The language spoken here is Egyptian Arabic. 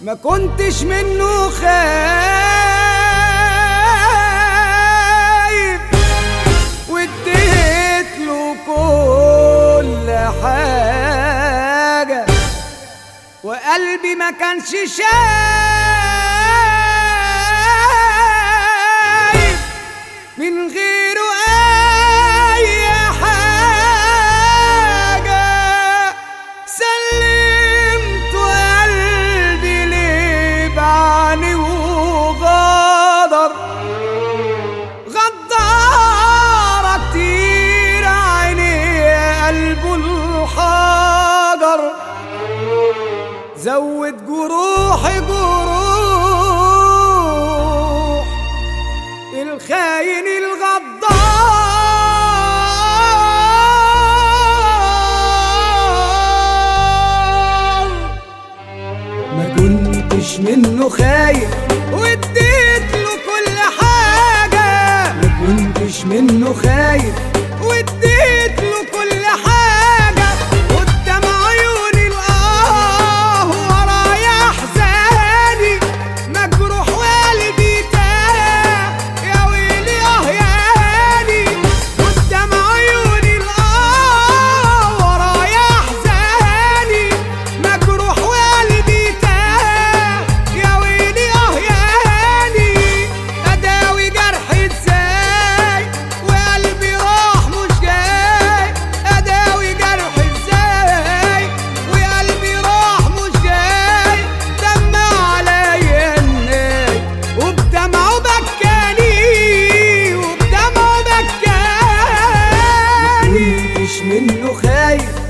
ما كنتش منه خايف واديت له كل حاجة وقلبي ما كانش شايف من غيره أي حاجة سلمت قلبي ليه بعاني وغدر غدارة كتير عيني قلبه الحجر زود جروحي جروح الخاين الغدار ما كنتش منه خايف واديت له كل حاجة ما كنتش منه خايف واديت له كل حاجة قدام عيوني الآه ورايا أحزاني مجروح وقلبي تاه يا ويلي آه ياني قدام عيوني الآه ورايا أحزاني مجروح وقلبي تاه يا ويلي آه ياني أداوي جرحي إزاي وقلبي راح مش جاي أداوي جرحي إزاي وقلبي راح مش جاي دمع عليا الناي وبدمعه بكاني وبدمعه بكاني كنتش منه خايف